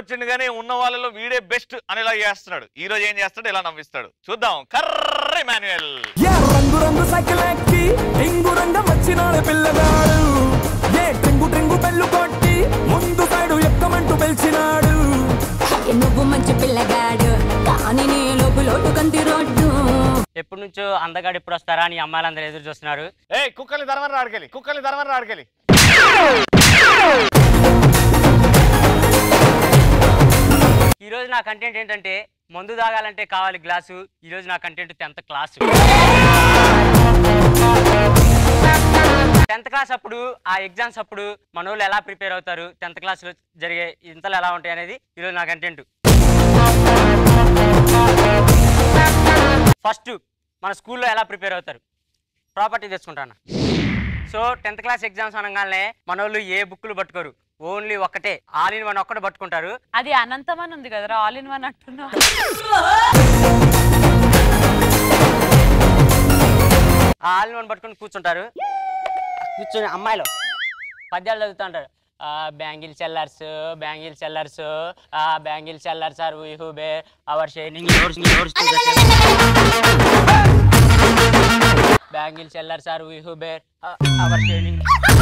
వచ్చిండు కానీ ఉన్న వాళ్ళలో వీడే బెస్ట్ అనేలా చేస్తున్నాడు ఈ రోజు ఏం చేస్తాడు ఇలా నవ్విస్తాడు చూద్దాం కర్ర మాన్యుయల్ ఏ రంగు రంగు సైకిల్ ఎక్కి టింగు రంగం వచ్చినాడు పిల్లగాడు ఏ ట్రింగు ట్రింగు బెల్లు కొట్టి ముందు సైడు ఎక్కమంటూ పిలిచినాడు ఏ నువ్వు మంచి పిల్లగాడు కానీ నీ లోపు లోటు కంటి రోడ్డు ఎప్పటి నుంచో అందగాడు ఎప్పుడు వస్తారా అని అమ్మాయిలందరూ ఎదురు చూస్తున్నారు ఏ కుక్కల్ని ధర్మం రాడుకెళ్ళి కుక్కల్ని ధర్మం రాడుకెళ్ళి ఈ రోజు నా కంటెంట్ ఏంటంటే మందు తాగాలంటే కావాలి గ్లాసు ఈ రోజు నా content tenth class tenth class అప్పుడు ఆ ఎగ్జామ్స్ అప్పుడు మన వాళ్ళు ఎలా ప్రిపేర్ అవుతారు టెన్త్ క్లాస్లో జరిగే ఇంతలు ఎలా ఉంటాయి అనేది ఈరోజు నా కంటెంట్ ఫస్ట్ మన స్కూల్లో ఎలా ప్రిపేర్ అవుతారు ప్రాపర్టీ తెచ్చుకుంటాను సో టెన్త్ క్లాస్ ఎగ్జామ్స్ అనగానే మన వాళ్ళు ఏ బుక్లు పట్టుకోరు ఓన్లీ ఒక్కటే ఆల్ ఇన్ వన్ ఒక్కటే పట్టుకుంటారు అది అనంతం అని ఉంది కదరా ఆల్ ఇన్ వన్ అంటున్నావు ఆ ఆల్ ఇన్ వన్ పట్టుకొని కూర్చుంటారు కూర్చొని అమ్మాయిలు పద్యాలు చదువుతూ ఉంటారు bangle sellers bangle sellers bangle sellers are we who bear our shining bangle sellers are we who bear our shining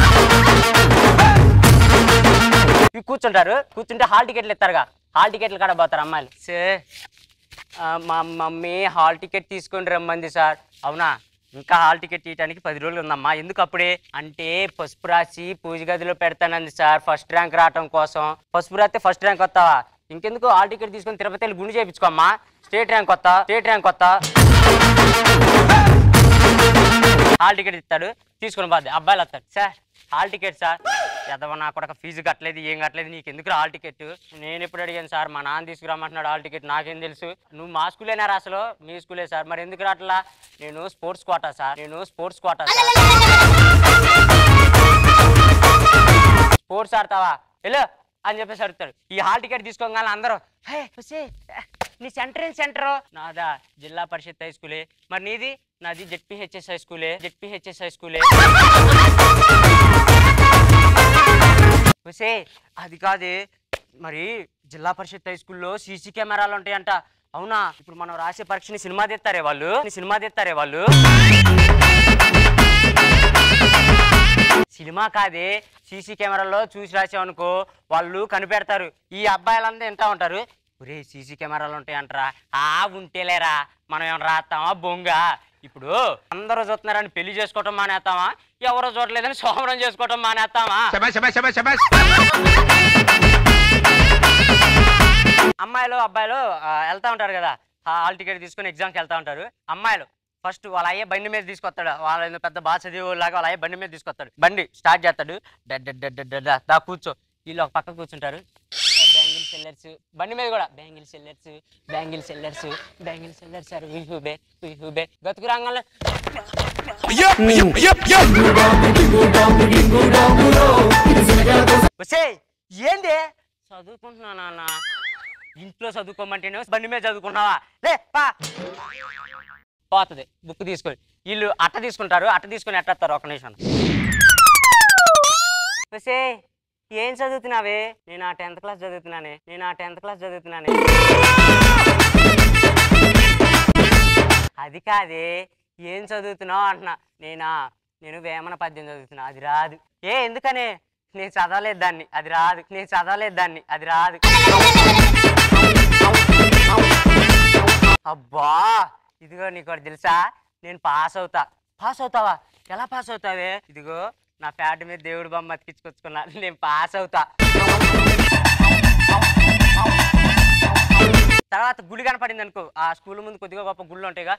ఇవి కూర్చుంటారు కూర్చుంటే హాల్ టికెట్లు ఇస్తారుగా హాల్ టికెట్లు కాడ పోతారు అమ్మాయిలు సే ఆ, మా మమ్మీ హాల్ టికెట్ తీసుకొని రమ్మంది సార్ అవునా ఇంకా హాల్ టికెట్ తీయడానికి పది రోజులు ఉందమ్మా ఎందుకు అప్పుడే అంటే పసుపు రాసి పూజ గదిలో పెడతానంది సార్ ఫస్ట్ ర్యాంక్ రావటం కోసం పసుపు రాస్తే ఫస్ట్ ర్యాంక్ వస్తావా ఇంకెందుకు హాల్ టికెట్ తీసుకొని తిరుపతి వెళ్ళి గుండు చేయించుకోమ్మా స్టేట్ ర్యాంక్ వస్తా స్టేట్ ర్యాంక్ వస్తా హాల్ టికెట్ ఇస్తాడు తీసుకుని బాధ అబ్బాయిలు వస్తాడు సార్ హాల్ టికెట్ సార్ ఎదవ నాకు ఒక ఫీజు కట్టలేదు ఏం కట్టలేదు నీకు ఎందుకు హాల్ టికెట్ నేను ఎప్పుడు అడిగాను సార్ మా నాన్న తీసుకురమ్మంటున్నాడు హాల్ టికెట్ నాకేం తెలుసు నువ్వు మా స్కూలేనా అసలు మీ స్కూలే సార్ మరి ఎందుకు రావట్లా నేను స్పోర్ట్స్ కోటా సార్ నేను స్పోర్ట్స్ కోటా సార్ స్పోర్ట్స్ ఆడతావా వెళ్ళు అని చెప్పేసి అడుగుతాడు ఈ హాల్ టికెట్ తీసుకోగానే అందరూ హే హుసే, నీ సెంటర్ ఏం సెంటర్ నాదా జిల్లా పరిషత్ హై స్కూలే మరి నీది నాది జెడ్పీహెచ్ఎస్ హై స్కూలే జెడ్పీహెచ్ఎస్ హై స్కూలే హుసే అది కాదే మరి జిల్లా పరిషత్ హై స్కూల్లో సీసీ కెమెరాలు ఉంటాయంట అవునా ఇప్పుడు మనం రాసే పరీక్షని సినిమా తీస్తారే వాళ్ళు సినిమా తీస్తారే వాళ్ళు సినిమా కాదే సీసీ కెమెరాలో చూసి రాసామనుకో వాళ్ళు కనిపెడతారు ఈ అబ్బాయిలంతా వింటా ఉంటారు ఒరే సీసీ కెమెరాలు ఉంటాయంటరా ఆ ఉంటేలేరా మనం ఏమైనా రాస్తామా బొంగ ఇప్పుడు అందరూ చూస్తున్నారని పెళ్లి చేసుకోవటం మానేస్తామా ఎవరో చూడలేదని సోమరం చేసుకోవటం మానేస్తామా అమ్మాయిలు అబ్బాయిలు ఆ, వెళ్తా ఉంటారు కదా హాల్ టికెట్ తీసుకొని ఎగ్జామ్కి వెళ్తా ఉంటారు అమ్మాయిలు ఫస్ట్ వాళ్ళ అయ్యే బండి మీద తీసుకొస్తాడు వాళ్ళ ఏదో పెద్ద బాగా చదివేలాగా వాళ్ళ అయ్యే బండి మీద తీసుకొస్తాడు బండి స్టార్ట్ చేస్తాడు డడ్ డడ్ డడ్ డడ్ డా, దా కూర్చో వీళ్ళు ఒక పక్క కూర్చుంటారు బ్యాంగిల్ సెల్లర్స్ బండి మీద కూడా bangle sellers bangle sellers bangle sellers sir who bear who bear గతుకు రంగంలో వసే ఏంది చదువుకుంటున్నా నాన్న ఇంట్లో చదువుకోమంటేనే బండి మీద చదువుకుంటున్నావా లే పా పోతుంది బుక్ తీసుకొని వీళ్ళు అట్ట తీసుకుంటారు అట్ట తీసుకొని ఎట్టేస్తారు ఒక నిమిషం వసే ఏం చదువుతున్నావే నేను ఆ టెన్త్ క్లాస్ చదువుతున్నానే నేను ఆ టెన్త్ క్లాస్ చదువుతున్నానే అది కాదే ఏం చదువుతున్నావు అంటున్నా నేనా నేను వేమన పద్యం చదువుతున్నా అది రాదు ఏ ఎందుకనే నేను చదవలేదు దాన్ని అది రాదు నేను చదవలేదు దాన్ని అది రాదు అబ్బా ఇదిగో నీకు ఒకటి తెలుసా నేను పాస్ అవుతా పాస్ అవుతావా ఎలా పాస్ అవుతావే ఇదిగో నా ప్యాడ్ మీద దేవుడి బొమ్మ అతికించుకొచ్చుకున్నా నేను పాస్ అవుతా తర్వాత గుడి కనపడింది అనుకో ఆ స్కూల్ ముందు కొద్దిగా గొప్ప గుళ్ళు ఉంటాయిగా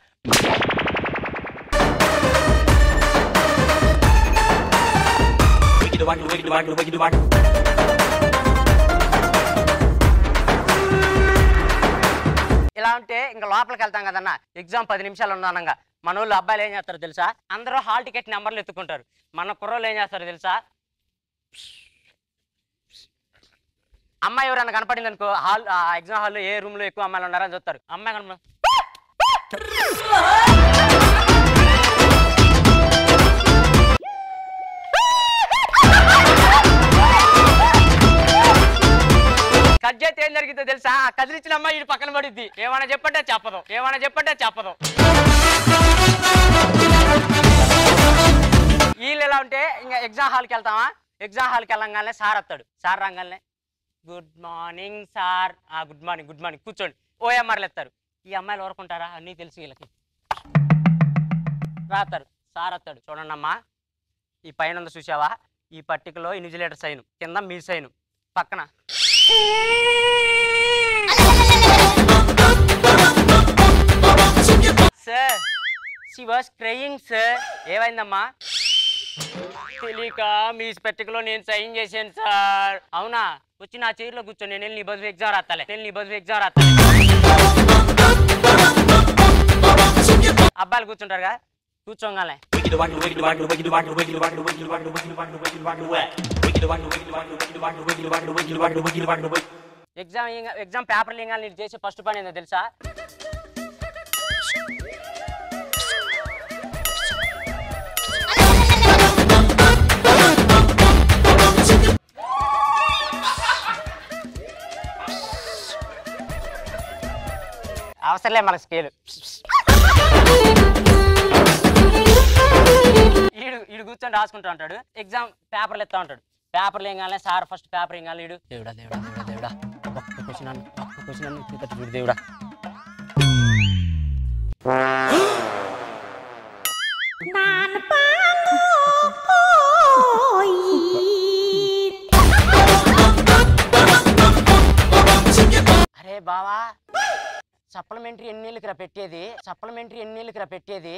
ఇలా ఉంటే ఇంకా లోపలికి వెళ్తాం కదన్న ఎగ్జామ్ పది నిమిషాలు ఉన్నానంగా మన వాళ్ళు అబ్బాయిలు ఏం చేస్తారో తెలుసా అందరూ హాల్ టికెట్ నెంబర్లు ఎత్తుకుంటారు మన కుర్రోళ్ళు ఏం చేస్తారో తెలుసా అమ్మాయి ఎవరైనా కనపడింది అనుకో హాల్ ఎగ్జామ్ హాల్లో ఏ రూమ్ లో ఎక్కువ అమ్మాయిలు ఉన్నారని చూస్తారు అమ్మాయి కనపడ కట్ చేస్తే ఏం జరిగిందో తెలుసా ఆ కదిలించిన అమ్మాయి ఇటు పక్కన పడిద్ది ఏమైనా చెప్పంటే చెప్పదు ఏమైనా చెప్పంటే చెప్పదు వీళ్ళు ఎలా ఉంటే ఇంకా ఎగ్జామ్ హాల్కి వెళ్తామా ఎగ్జామ్ హాల్కి వెళ్ళంగానే సార్ వస్తాడు సార్ రాగానే గుడ్ మార్నింగ్ సార్ ఆ గుడ్ మార్నింగ్ గుడ్ మార్నింగ్ కూర్చోండి ఓఎంఆర్లు ఎత్తారు ఈ అమ్మాయిలు ఊరుకుంటారా అన్నీ తెలుసు వీళ్ళకి రాస్తారు సార్ వస్తాడు చూడండి అమ్మా ఈ పైన ఉంది చూసావా ఈ పట్టికలో ఇన్విజిలేటర్ సైన్ కింద మీ సైన్ పక్కన sir she was crying sir ఏమైందమ్మా తెలియక మీ పట్టికలో నేను సైన్ చేశాను సార్ అవునా వచ్చి నా చైర్లో కూర్చో నేను వెళ్ళి నీ బదులు ఎగ్జామ్ రాస్తాలే నేను నీ బదులు ఎగ్జామ్ రాస్తాలే అబ్బాయిలు కూర్చుంటారుగా కూర్చోగానే ఎగ్జామ్ ఏంగా- ఎగ్జామ్ పేపర్లు ఏం నీకు చేసే ఫస్ట్ పని ఏందో తెలుసా అవసరంలే మనకు స్కేల్ ఈడు ఈడు కూర్చొని రాసుకుంటూ ఉంటాడు ఎగ్జామ్ పేపర్లు ఎత్తా ఉంటాడు పేపర్లు ఏం కావాలి సార్ ఫస్ట్ పేపర్ ఏం కావాలి ఈడు దేవుడా దేవుడా దేవుడా దేవుడా ఒక్క క్వశ్చన్ అన్న ఒక్క క్వశ్చన్ అన్న ఇక్కడ చూడు దేవుడా అరే బావా సప్లిమెంటరీ ఎన్నేళ్ళకి రా పెట్టేది సప్లిమెంటరీ ఎన్నేళ్ళకి రా పెట్టేది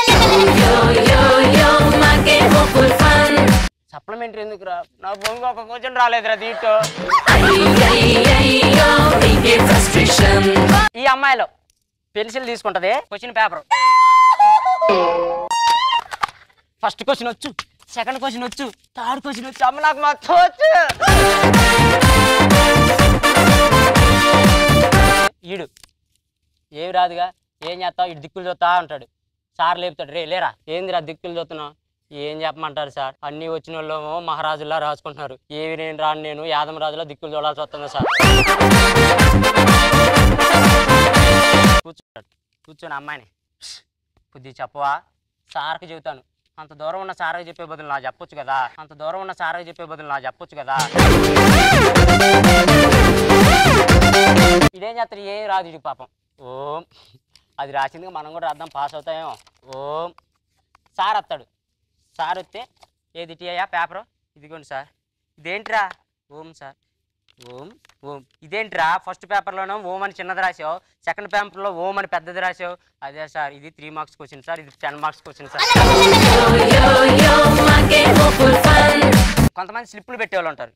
సప్లిమెంటరీ ఎందుకు రా నా బొంగు ఒక క్వశ్చన్ రాలేదురా దీంట్లో ఈ అమ్మాయిలో పెన్సిల్ తీసుకుంటది క్వశ్చన్ పేపర్ ఫస్ట్ క్వశ్చన్ వచ్చు సెకండ్ క్వశ్చన్ వచ్చు థర్డ్ క్వశ్చన్ వచ్చు అమ్మ నాకు మొత్తం వచ్చు ఈడు ఏమి రాదుగా ఏం చేస్తావు ఇటు దిక్కులు చూస్తా అంటాడు సార్ లేపుతాడు రే లేరా ఏందిరా దిక్కులు చూస్తున్నావు ఏం చెప్పమంటారు సార్ అన్ని వచ్చిన వాళ్ళేమో మహారాజులా రాసుకుంటున్నారు ఏవి నేను రాను నేను యాదమ రాజులా దిక్కులు చూడాల్సి వస్తుంది సార్ కూర్చుంటాడు కూర్చొని అమ్మాయిని కొద్దిగా చెప్పవా సార్కి చెబుతాను అంత దూరం ఉన్న సార్కి చెప్పే బదులు నా చెప్పొచ్చు కదా అంత దూరం ఉన్న సార్కి చెప్పే బదులు నా చెప్పొచ్చు కదా ఇదేం చేస్తాడు ఏం రాదు ఇడికి పాపం ఓం అది రాసింది మనం కూడా రాద్దాం పాస్ అవుతామేమో ఓం సార్ వస్తాడు సార్ వస్తే ఏది టీయా పేపరు ఇదిగోండి సార్ ఇదేంట్రా ఓం సార్ ఓం ఓం ఇదేంట్రా ఫస్ట్ పేపర్లోనో ఓం అని చిన్నది రాసావు సెకండ్ పేపర్లో ఓం అని పెద్దది రాసావు అదే సార్ ఇది త్రీ మార్క్స్ క్వశ్చన్ సార్ ఇది టెన్ మార్క్స్ క్వశ్చన్ సార్ కొంతమంది స్లిప్పులు పెట్టేవాళ్ళు ఉంటారు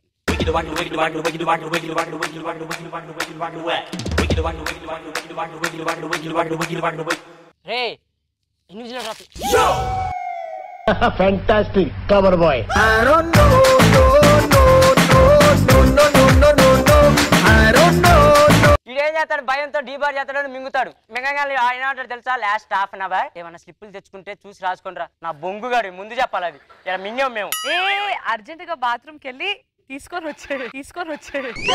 రే ఇన్విజిలేటర్ Fantastic cover boy. ఇదేం చేస్తాడు భయంతో డీబార్ చేస్తాడు మింగుతాడు మింగగానే ఆయన అంటాడు తెలుసా లాస్ట్ హాఫ్ అన్ అవర్ ఏమైనా స్లిప్పులు తెచ్చుకుంటే చూసి రాసుకుంటారా నా బొంగుగాడు ముందు చెప్పాలి అది ఇలా మింగాం మేము ఏ అర్జెంట్ గా బాత్రూమ్ కి వెళ్ళి తీసుకొని వచ్చే తీసుకొని వచ్చే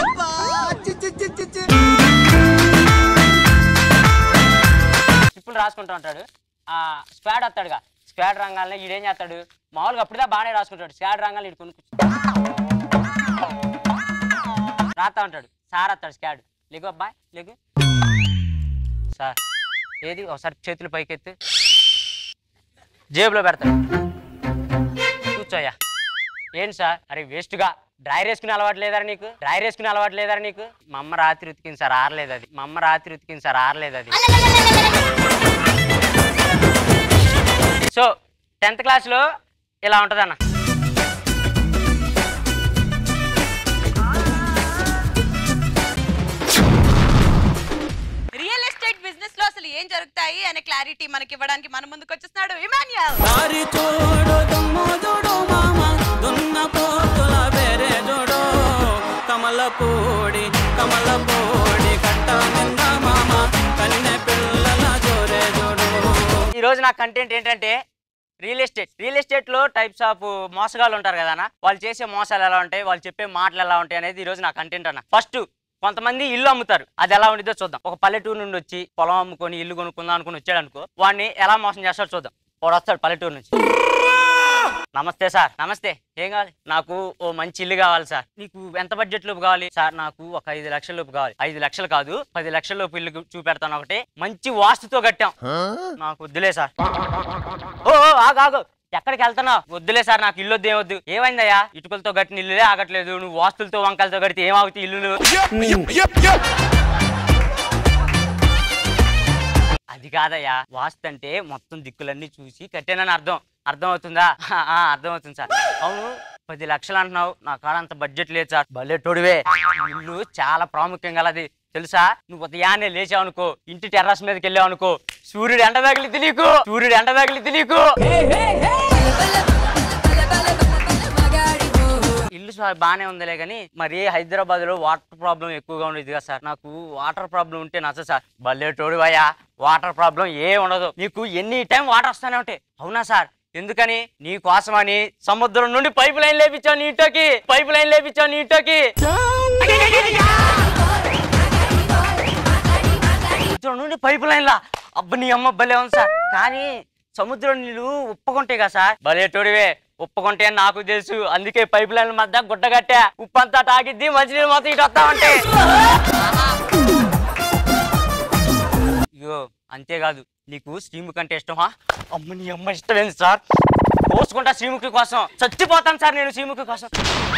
స్లిప్పులు రాసుకుంటూ ఉంటాడు ఆ స్క్వాడ్ వస్తాడుగా స్క్వాడ్ రంగాలనే ఈడేం చేస్తాడు మామూలుగా అప్పుడుదా బాగానే రాసుకుంటాడు స్క్వాడ్ రంగాలు ఇటు కొనుక్కు రాస్తా ఉంటాడు సార్ వస్తాడు స్క్వాడ్ లేగు అబ్బాయి లేగు సార్ ఏది ఒకసారి చేతులు పైకెత్తి జేబులో పెడతాడు కూర్చోయ్యా ఏంటి సార్ అరే వేస్ట్గా డ్రైర్ వేసుకునే అలవాటు లేదారా నీకు డ్రైర్ వేసుకునే అలవాటు లేదారా నీకు మా అమ్మ రాత్రి ఉతికింది సార్ ఆరలేదు అది మా అమ్మ రాత్రి ఉతికింది సార్ ఆరలేదు అది సో టెన్త్ క్లాస్లో ఇలా ఉంటుందన్న రియల్ ఎస్టేట్ బిజినెస్ లో అసలు ఏం జరుగుతాయి అనే క్లారిటీ మనకి ఇవ్వడానికి మన ముందుకు వచ్చేస్తున్నాడు ఇమాన్యుయల్ దారి చూడు దుమ్ము చూడు మామ దున్న పోతుల బెరే చూడు కమల పూడి కమల పూడి కట్ట నింద మామ కన్నె పిల్లల జోరే చూడు ఈ రోజు నా కంటెంట్ ఏంటంటే రియల్ ఎస్టేట్ రియల్ ఎస్టేట్ లో టైప్స్ ఆఫ్ మోసగాళ్ళు ఉంటారు కదా అన్న వాళ్ళు చేసే మోసాలు ఎలా ఉంటాయి వాళ్ళు చెప్పే మాటలు ఎలా ఉంటాయి అనేది ఈ రోజు నా కంటెంట్ అన్న ఫస్ట్ కొంతమంది ఇల్లు అమ్ముతారు అది ఎలా ఉండిద్దో చూద్దాం ఒక పల్లెటూరు నుండి వచ్చి పొలం అమ్ముకొని ఇల్లు కొనుక్కుందాం అనుకుని వచ్చాడు అనుకో వాడిని ఎలా మోసం చేస్తాడో చూద్దాం వాడు వస్తాడు పల్లెటూరు నుంచి నమస్తే సార్ నమస్తే ఏం కావాలి నాకు ఓ మంచి ఇల్లు కావాలి సార్ నీకు ఎంత బడ్జెట్ లోపు కావాలి సార్ నాకు ఒక ఐదు లక్షల లోపు కావాలి ఐదు లక్షలు కాదు పది లక్షల లోపు ఇల్లు చూపెడతాను ఒకటి మంచి వాస్తుతో కట్టాం నాకు వద్దులే సార్ ఓ ఓ, ఆగు ఆగు ఎక్కడికి వెళ్తున్నావు వద్దులే సార్ నాకు ఇల్లు వద్దు ఏమొద్దు ఏమైందయ్యా ఇటుకలతో కట్టిన ఇల్లులే ఆగట్లేదు నువ్వు వాస్తులతో వంకలతో కడితే ఏమావుతాయి ఇల్లులు అది కాదయ్యా వాస్తు అంటే మొత్తం దిక్కులన్నీ చూసి కట్టానని అర్థం అర్థం అవుతుందా ఆ, ఆ, అర్థం అవుతుంది సార్ అవును పది లక్షలు అంటున్నావు నా కాడ అంత బడ్జెట్ లేదు సార్ భలే తోడివే ఇల్లు చాలా ప్రాముఖ్యం గలది తెలుసా నువ్వు ఉదయాన్నే లేచావు అనుకో ఇంటి టెర్రస్ మీదకి వెళ్ళావు అనుకో సూర్యుడు ఎండ తగిలిద్ది నీకు సూర్యుడు ఎండ తగిలిద్ది నీకు ఇల్లు సార్ బాగానే ఉందిలే కానీ మరి హైదరాబాద్ లో వాటర్ ప్రాబ్లం ఎక్కువగా ఉండేది కదా సార్ నాకు వాటర్ ప్రాబ్లం ఉంటే నచ్చ సార్ భలే టోడివయ్యా వాటర్ ప్రాబ్లం ఏ ఉండదు నీకు ఎన్ని టైం వాటర్ వస్తానే ఉంటాయి అవునా సార్ ఎందుకని నీ కోసమని సముద్రం నుండి పైప్ లైన్ లేపించావు నీ ఇంట్లోకి పైప్ లైన్ లేపించావు నీ ఇంట్లోకి సముద్రం నుండి పైప్ లైన్ లా అబ్బ నీ అమ్మ భలే ఉంది సార్ కానీ సముద్రం నీళ్ళు ఉప్పకుంటాయి కదా సార్ భలే తోడివే ఉప్పకుంటే అని నాకు తెలుసు అందుకే పైప్ లైన్ మధ్య గుడ్డ కట్టా ఉప్పు అంతా తాగిద్ది మంచినీళ్ళు మొత్తం ఇటు వస్తామంటే అయ్యో అంతేకాదు నీకు శ్రీముఖి అంటే ఇష్టమా అమ్మ నీ అమ్మ ఇష్టమేంది సార్ పోసుకుంటా శ్రీముఖి కోసం చచ్చిపోతాను సార్ నేను శ్రీముఖి కోసం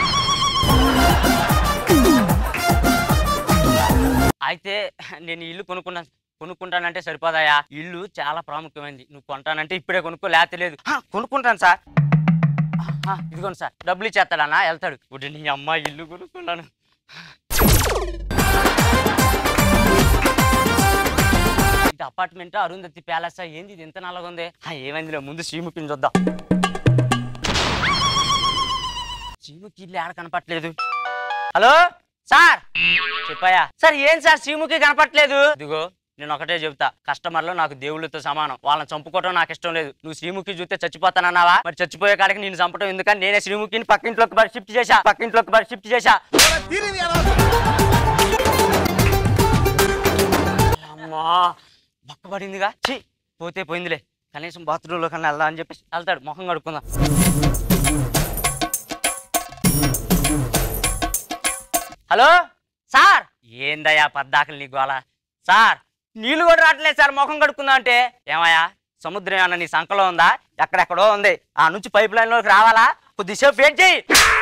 అయితే నేను ఇల్లు కొనుక్కున్నాను కొనుక్కుంటానంటే సరిపోదాయా ఇల్లు చాలా ప్రాముఖ్యమైనది నువ్వు కొంటానంటే ఇప్పుడే కొనుక్కో లేకపోతే లేదు హా, కొనుక్కుంటాను సార్ ఆ, ఇదిగోండి సార్ డబ్బులు ఇచ్చేస్తాడన్నా వెళ్తాడు ఇప్పుడు నీ అమ్మ ఇల్లు కొనుక్కున్నాను ఇది అపార్ట్మెంట్ అరుంధతి ప్యాలెస్ ఏంది ఇది ఎంత నల్లగా ఉంది ఆ, ఏమైందిలే ముందు శ్రీముఖిని చూద్దాం శ్రీముఖి ఇల్లు ఆడ కనపట్లేదు హలో సార్ చెప్పాయా సార్ ఏం సార్ శ్రీముఖి కనపట్లేదు ఇదిగో నేను ఒకటే చెబుతా కస్టమర్లు నాకు దేవుళ్ళతో సమానం వాళ్ళని చంపుకోవడం నాకు ఇష్టం లేదు నువ్వు శ్రీముఖి చూస్తే చచ్చిపోతానన్నావా మరి చచ్చిపోయే కాడికి నేను చంపడం ఎందుకని నేనే శ్రీముఖిని పక్కింట్లోకి మరి షిఫ్ట్ చేశా పక్కింట్లోకి మరి షిఫ్ట్ చేశా అమ్మా బక్కబడిందిగా ఛీ పోతే పోయిందిలే కనీసం బాత్రూంలో కన్నా వెళ్దా అని చెప్పేసి వెళ్తాడు ముఖం కడుక్కుందాం హలో సార్ ఏందయ్యా పద్దాకలు నీ గోల సార్ నీళ్ళు కూడా రావట్లేదు సార్ ముఖం కడుక్కుందా అంటే ఏమయ్యా సముద్రం ఏమన్నా నీ సంకలో ఉందా ఎక్కడెక్కడో ఉంది ఆ నుంచి పైప్ లైన్ లోకి రావాలా కొద్దిసేపు వెయిట్ చేయి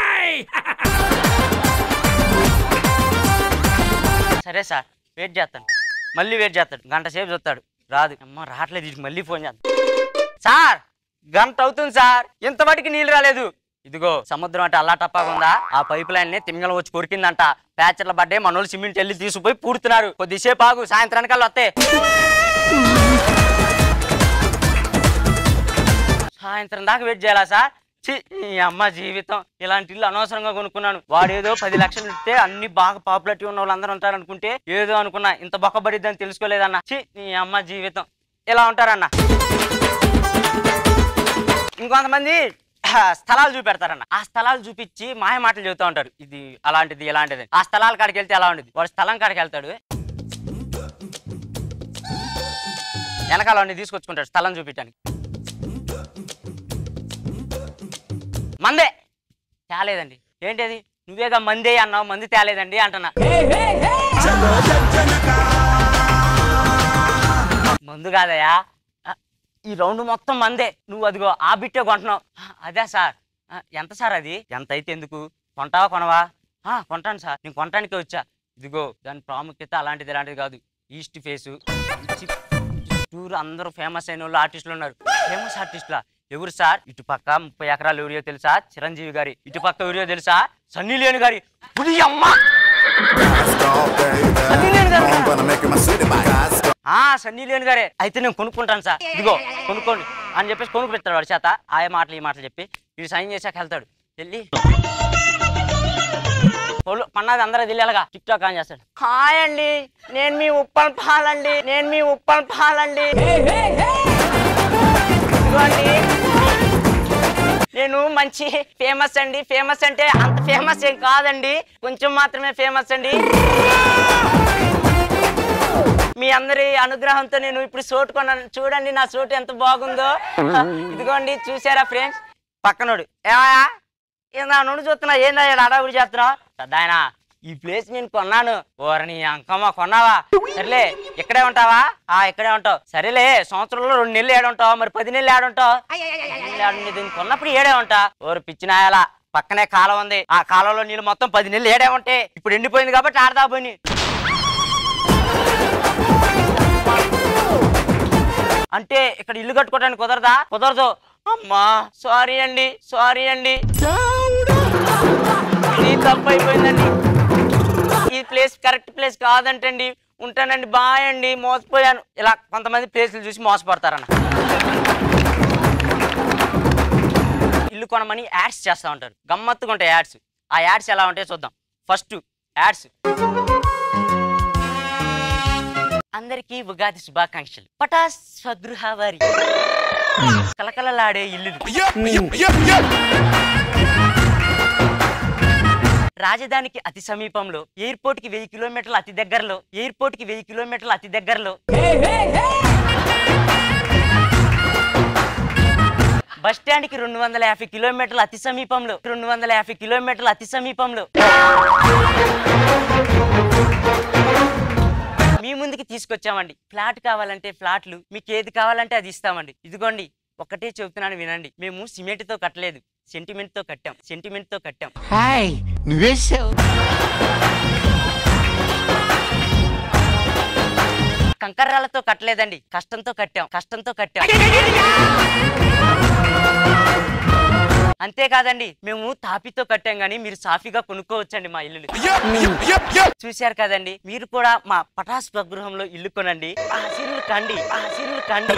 సరే సార్ వెయిట్ చేస్తాను మళ్ళీ వెయిట్ చేస్తాడు గంట సేపు చూస్తాడు రాదు అమ్మ రావట్లేదు ఇటు మళ్ళీ ఫోన్ చేస్తాను సార్ గంట అవుతుంది సార్ ఇంతవరకు నీళ్ళు రాలేదు ఇదిగో సముద్రం అంటే అల్లా టప్పాగా ఉందా ఆ పైప్ లైన్ ని తిమింగలం వచ్చి కొరికిందంట ప్యాచర్ల పడ్డే మనోళ్ళు సిమెంట్ వెళ్ళి తీసుకుపోయి పూడుతున్నారు కొద్దిసేపు ఆగు సాయంత్రానికల్లా వస్తే సాయంత్రం దాకా వెయిట్ చేయాలా సార్ ఛీ, ఈ అమ్మ జీవితం ఇలాంటి ఇల్లు అనవసరంగా కొనుక్కున్నాను వాడు ఏదో పది లక్షలు ఇస్తే అన్ని బాగా పాపులారిటీ ఉన్న వాళ్ళందరూ ఉంటారు అనుకుంటే ఏదో అనుకున్నా ఇంత బొక్కబడిద్దని తెలుసుకోలేదన్న ఛీ ఈ అమ్మ జీవితం ఇలా ఉంటారన్న ఇంకొంతమంది ఆ, స్థలాలు చూపెడతారన్న ఆ స్థలాలు చూపించి మాయ మాటలు చెబుతూ ఉంటారు ఇది అలాంటిది ఇలాంటిది ఆ స్థలాల కాడికి వెళ్తే ఎలా ఉండేది వాడు స్థలం కాడికి వెళ్తాడు వెనకాల వాడిని తీసుకొచ్చుకుంటాడు స్థలం చూపించడానికి మందే తేలేదండి ఏంటది నువ్వేగా మందే అన్నావు మంది తేలేదండి అంటున్నా మందు కాదయ్యా ఆ, ఈ రౌండ్ మొత్తం మందే నువ్వు అదిగో ఆ బిట్టే కొంటున్నావు ఆ, అదే సార్ ఆ, ఎంత సార్ అది ఎంత అయితే ఎందుకు కొంటావా కొనవా ఆ, కొంటాను సార్ నేను కొనటానికే వచ్చా ఇదిగో దాని ప్రాముఖ్యత అలాంటిది ఇలాంటిది కాదు ఈస్ట్ ఫేసు టూర్ అందరూ ఫేమస్ అయిన వాళ్ళు ఆర్టిస్టులు ఉన్నారు ఫేమస్ ఆర్టిస్టులా ఎవరు సార్ ఇటు పక్క ముప్పై ఎకరాలు ఎవరియో తెలుసా చిరంజీవి గారి ఇటు పక్క ఎవరియో తెలుసా సన్నీ లేని గారి పుడి అమ్మ సన్నీ లేని గారు ఆ సన్నీ లేని గారే అయితే నేను కొనుక్కుంటాను సార్ ఇదిగో కొనుక్కోండి అని చెప్పేసి కొనుక్కు వాడి చేత ఆ మాటలు ఈ మాటలు చెప్పి వీడు సైన్ చేశాక వెళ్తాడు వెళ్ళి పొలు- పన్నది అందరూ తెలియాలిగా టిక్ టాక్ ఆన్ చేస్తాడు హాయ్ అండి నేను మీ ఉప్పల్ పాలండి నేను మీ ఉప్పల్ పాలండి ఇదిగోండి నేను మంచి ఫేమస్ అండి ఫేమస్ అంటే అంత ఫేమస్ ఏం కాదండి కొంచెం మాత్రమే ఫేమస్ అండి మీ అందరి అనుగ్రహంతో నేను ఇప్పుడు సోటు కొన్నాను చూడండి నా సోటు ఎంత బాగుందో ఇదిగోండి చూసారా ఫ్రెండ్స్ పక్కనోడు ఏమయ్యా ఏందా నుండి చూస్తున్నా ఏందా అడావుడి చేస్తున్నావు పెద్దాయన ఈ ప్లేస్ నేను కొన్నాను ఓరని అంకమ్మ కొన్నావా సరేలే ఇక్కడే ఉంటావా ఆ ఇక్కడే ఉంటావు సరేలే సంవత్సరంలో రెండు నెలలు ఏడు ఉంటావు మరి పది నెలలు ఏడు ఉంటావు దీన్ని కొన్నప్పుడు ఏడే ఉంటా ఓరు పిచ్చినాయాలా పక్కనే కాలం ఉంది ఆ కాలంలో నీళ్ళు మొత్తం పది నెలలు ఏడే ఉంటే ఇప్పుడు ఎండిపోయింది కాబట్టి ఆడదా పోయి అంటే ఇక్కడ ఇల్లు కట్టుకోవడానికి కుదరదా కుదరదు అమ్మా సారీ అండి సారీ అండి ఇది తప్పు అయిపోయిందండి ఈ ప్లేస్ కరెక్ట్ ప్లేస్ కాదంటండి ఉంటానండి బాయ్ అండి మోసపోయాను ఇలా కొంతమంది ప్లేస్లు చూసి మోసపడతారన్న ఇల్లు కొనమని యాడ్స్ చేస్తూ ఉంటారు గమ్మత్తుగా ఉంటాయి యాడ్స్ ఆ యాడ్స్ ఎలా ఉంటాయో చూద్దాం ఫస్ట్ యాడ్స్ అందరికీ ఉగాది శుభాకాంక్షలు పటాస్ స్వగృహ వారి కలకలలాడే ఇల్లు రాజధానికి అతి సమీపంలో ఎయిర్పోర్ట్ కి వెయ్యి కిలోమీటర్ల అతి దగ్గరలో ఎయిర్పోర్ట్ కి వెయ్యి కిలోమీటర్ల అతి దగ్గరలో బస్ స్టాండ్ కి రెండు వందల యాభై కిలోమీటర్ల అతి సమీపంలో రెండు వందల యాభై కిలోమీటర్ల అతి సమీపంలో మీ ముందుకి తీసుకొచ్చామండి ఫ్లాట్ కావాలంటే ఫ్లాట్లు మీకు ఏది కావాలంటే అది ఇస్తామండి ఇదిగోండి ఒకటే చెబుతున్నాను వినండి మేము సిమెంట్ తో కట్టలేదు సెంటిమెంట్ తో కట్టాం సెంటిమెంట్ తో కట్టాం హాయ్ నువ్వేసావు కంకర్రాలతో కట్టలేదండి కష్టంతో కట్టాం కష్టంతో కట్టాం అంతేకాదండి మేము తాపితో కట్టాం గానీ మీరు సాఫీగా కొనుక్కోవచ్చండి మా ఇల్లు చూశారు కదండి మీరు కూడా మా పటాస్ స్వగృహంలో ఇల్లు కొనండి ఆ సిరులు కండి ఆ సిరులు కండి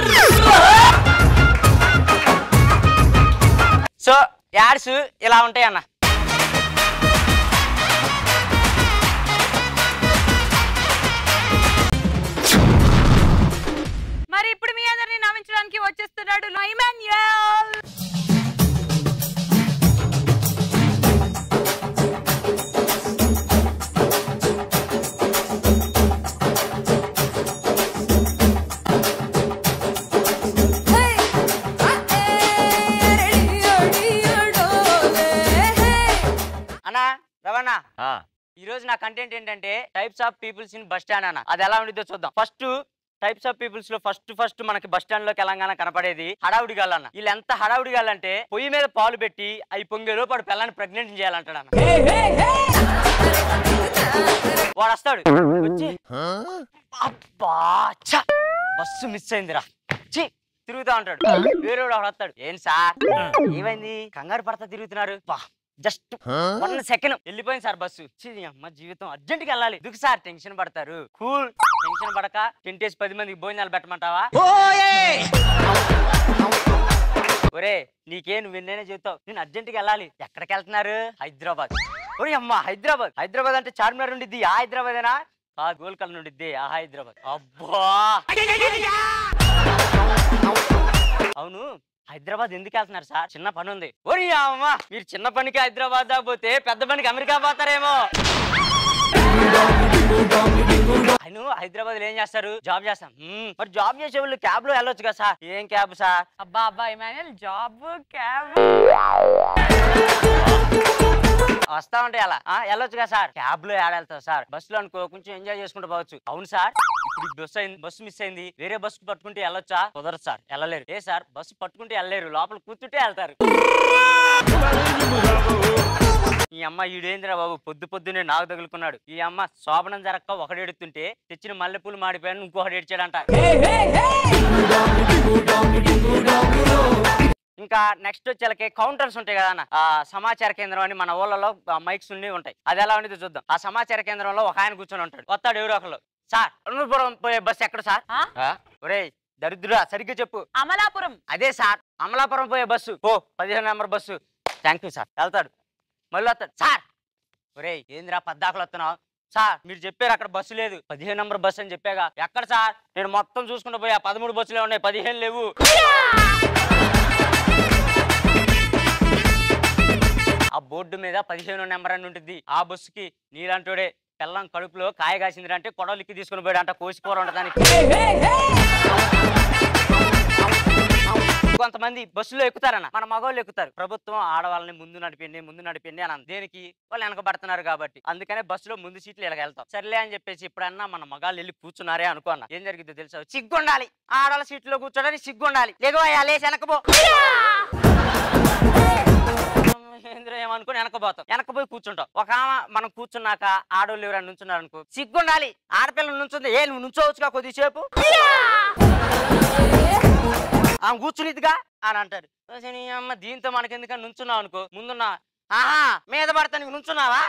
సో యాడ్స్ ఇలా ఉంటాయి అన్న మరి ఇప్పుడు మీ అందరిని నవ్వించడానికి వచ్చేస్తున్నాడు ఇమాన్యుయల్ అన్నా రవణ ఆ, ఈ రోజు నా కంటెంట్ ఏంటంటే types of peoples in bus stand అన్న అది ఎలా ఉండిద్దో చూద్దాం ఫస్ట్ టైప్స్ ఆఫ్ పీపుల్స్ లో ఫస్ట్ ఫస్ట్ మనకి బస్ స్టాండ్ లో తెలంగాణ కనపడేది హడావుడి గాలన్న వీళ్ళు ఎంత హడావుడి గాలంటే పొయ్యి మీద పాలు పెట్టి అవి పొంగేలో పాడు పిల్లని ప్రెగ్నెంట్ చేయాలంటాడు అన్న వాడు వస్తాడు వచ్చి అబ్బా ఛ! బస్సు మిస్ అయిందిరా ఛీ తిరుగుతా ఉంటాడు వేరే వాడు ఒకడు వస్తాడు ఏం సార్ ఏమైంది కంగారు పడతా తిరుగుతున్నారు బా జస్ట్ వన్ సెకండ్ వెళ్ళిపోయింది సార్ బస్సు ఛీ, నీ అమ్మ జీవితం అర్జెంట్ గా వెళ్ళాలి దుకు సార్ టెన్షన్ పడతారు కూల్ టెన్షన్ పడక టెంటేసి పది మందికి భోజనాలు పెట్టమంటావా ఒరే నీకే నువ్వు ఎన్నైనా చెబుతావు నేను అర్జెంట్ గా వెళ్ళాలి ఎక్కడికి వెళ్తున్నారు హైదరాబాద్ ఒరే అమ్మ హైదరాబాద్ హైదరాబాద్ అంటే చార్మినార్ ఉండిద్ది ఆ హైదరాబాదేనా కాదు గోల్కల్ నుండిద్ది ఆ హైదరాబాద్ అబ్బా అవును హైదరాబాద్ ఎందుకు వెళ్తున్నారు సార్ చిన్న పని ఉంది ఓరి అమ్మ మీరు చిన్న పనికి హైదరాబాద్ దాకా పోతే పెద్ద పనికి అమెరికా పోతారేమో ఆయన హైదరాబాద్ లో ఏం చేస్తారు జాబ్ చేస్తాం మ్మ్. మరి జాబ్ చేసే వాళ్ళు క్యాబ్ లో వెళ్ళొచ్చు కదా సార్ ఏం క్యాబ్ సార్ అబ్బా అబ్బా ఇమాన్యుయల్ జాబ్ క్యాబ్ వస్తా ఉంటే అలా ఆ, వెళ్ళొచ్చు కదా సార్ క్యాబ్ లో ఏడ వెళ్తావు సార్ బస్ లో అనుకో కొంచెం ఎంజాయ్ చేసుకుంటూ పోవచ్చు అవును సార్ ఇప్పుడు ఈ బస్సు అయింది బస్సు మిస్ అయింది వేరే బస్సు పట్టుకుంటే వెళ్ళొచ్చా కుదరదు సార్ వెళ్ళలేరు ఏ సార్ బస్సు పట్టుకుంటే వెళ్ళలేరు లోపల కూర్చుంటే వెళ్తారు ఈ అమ్మ ఈడేంద్రా బాబు పొద్దు పొద్దునే నాకు తగులుకున్నాడు ఈ అమ్మ శోభనం జరక్క ఒకడు ఎడుతుంటే తెచ్చిన మల్లెపూలు మాడిపోయాను ఇంకొకటి ఏడ్చాడంట ఇంకా నెక్స్ట్ వచ్చేలకి కౌంటర్స్ ఉంటాయి కదా అన్న ఆ సమాచార కేంద్రం అని మన ఊళ్ళలో మైక్స్ ఉండి ఉంటాయి అది ఎలా ఉండేది చూద్దాం ఆ సమాచార కేంద్రంలో ఒక ఆయన కూర్చొని ఉంటాడు వస్తాడు ఎవరో ఒకళ్ళు సార్ అనంతపురం పోయే బస్ ఎక్కడ సార్ ఆ? ఆ? ఒరేయ్ దరిద్రుడా సరిగ్గా చెప్పు అమలాపురం అదే సార్ అమలాపురం పోయే బస్సు ఓ పదిహేను number bus thank you sir వెళ్తాడు మళ్ళీ వస్తాడు సార్ ఒరేయ్ ఏందిరా పద్దాకలు వస్తున్నావు సార్ మీరు చెప్పారు అక్కడ బస్సు లేదు పదిహేను నెంబర్ బస్సు అని చెప్పాగా ఎక్కడ సార్ నేను మొత్తం చూసుకుంటూ పోయా పదమూడు బస్సులే ఉన్నాయి పదిహేను లేవు ఆ బోర్డు మీద పదిహేను నెంబర్ అని ఉంటుంది ఆ బస్సుకి నీలాంటోడే పెళ్ళం కడుపులో కాయ కాసింది అంటే కొడవలిక్కి తీసుకుని పోయాడు అంట కోసిపోరు ఉండడానికి కొంతమంది బస్సులో ఎక్కుతారన్న మన మగవాళ్ళు ఎక్కుతారు ప్రభుత్వం ఆడవాళ్ళని ముందు నడిపిండి ముందు నడిపిండి అని అంది. దేనికి వాళ్ళు వెనకబడుతున్నారు కాబట్టి అందుకనే బస్సులో ముందు సీట్లు ఇలా వెళ్తాం సర్లే అని చెప్పేసి ఇప్పుడన్నా మన మగాళ్ళు వెళ్ళి కూర్చున్నారే అనుకున్నా ఏం జరిగిందో తెలుసా సిగ్గుండాలి ఆడవాళ్ళ సీట్లో కూర్చోడానికి సిగ్గుండాలి లేకపోయా లేచి వెనకపో ఏంద్ర ఏమనుకుని వెనకపోతాం వెనకపోయి కూర్చుంటాం ఒక ఆమె మనం కూర్చున్నాక ఆడోళ్ళు ఎవరైనా నుంచున్నారు అనుకో సిగ్గుండాలి ఆడపిల్ల నుంచుంది ఏ నువ్వు నుంచోవచ్చుగా కొద్దిసేపు ఆమె కూర్చునిదిగా అని అంటారు అసలు నీ అమ్మ దీంతో మనకెందుకని నుంచున్నావు అనుకో ముందున్నా ఆహా మీద పడతా నీకు నుంచున్నావా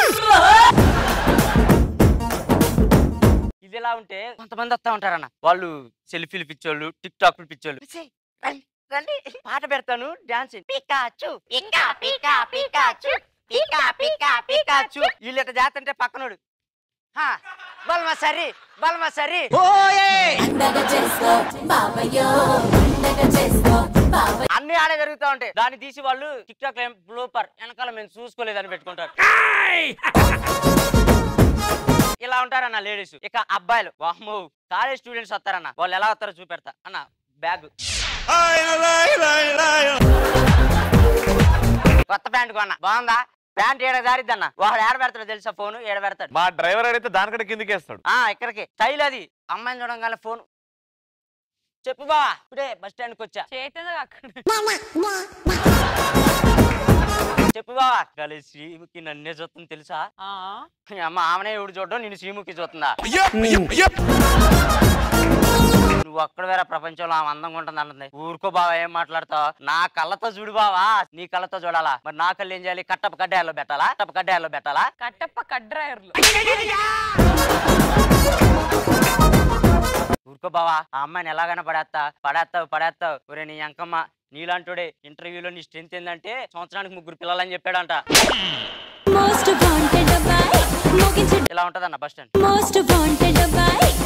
ఇది ఎలా ఉంటే కొంతమంది వస్తా ఉంటారన్న వాళ్ళు సెల్ఫీలు పిచ్చోళ్ళు టిక్ టాక్ పిచ్చోళ్ళు "ఛీ, రండి, రండి పాట పెడతాను dance Pikachu pika pika Pikachu pika pika Pikachu వీళ్ళు ఇట్లా చేస్తుంటే పక్కనోడు "హా, బల్మా సరి బల్మా సరి పండగ చేసుకో బాబయ్యో పండగ చేసుకో బాబయ్య అన్ని ఆడే జరుగుతూ ఉంటాయి దాన్ని తీసి వాళ్ళు టిక్ టాక్ బ్లూపర్ వెనకాల మేము చూసుకోలేదని పెట్టుకుంటారు ఇలా ఉంటారన్న లేడీస్ ఇక అబ్బాయిలు వామ్మో కాలేజ్ స్టూడెంట్స్ వస్తారన్న వాళ్ళు ఎలా వస్తారో చూపెడతా అన్న బ్యాగ్ కొత్త ప్యాంట్ కొన్నా బాగుందా ప్యాంట్ ఏడ దారిద్దన్న వాడు ఏడ పెడతాడు తెలుసా ఫోన్ ఏడ పెడతాడు మా డ్రైవర్ అడిగితే దానికంటే కిందికి వేస్తాడు ఆ ఇక్కడికి స్టైల్ అది అమ్మాయిని చూడంగానే ఫోన్ చెప్పు బా ఇప్పుడే బస్ స్టాండ్కి వచ్చా చేతేందుకు అక్కడ చెప్పు బావా కాలేజ్ శ్రీముఖి నన్నే చూస్తుంది తెలుసా ఆ, మీ అమ్మ ఆమెనే ఎవడు చూడడం నేను శ్రీముఖి చూస్తుందా నువ్వు ఒక్కడ వేరే ప్రపంచంలో ఆమె అందంగా ఉంటుంది అంటుంది ఊరుకో బావా ఏం మాట్లాడతావు నా కళ్ళతో చూడు బావా నీ కళ్ళతో చూడాలా మరి నా కళ్ళు ఏం చేయాలి కట్టప్ప కడ్డాయాల్లో పెట్టాలా కట్టప్ప కడ్డాయాల్లో పెట్టాలా కట్టప్ప కట్ డ్రైవర్లు ఊరుకో బావా ఆ అమ్మాయిని ఎలాగైనా పడేస్తా పడేస్తావు పడేస్తావు ఒరే నీ అంకమ్మ నీలాంటోడే ఇంటర్వ్యూలో నీ స్ట్రెంత్ ఏంటంటే సంవత్సరానికి ముగ్గురు పిల్లలని చెప్పాడంట మోస్ట్ వాంటెడ్ అబ్బాయి మోగించు ఇలా ఉంటదన్న బస్ స్టాండ్ మోస్ట్ వాంటెడ్ అబ్బాయి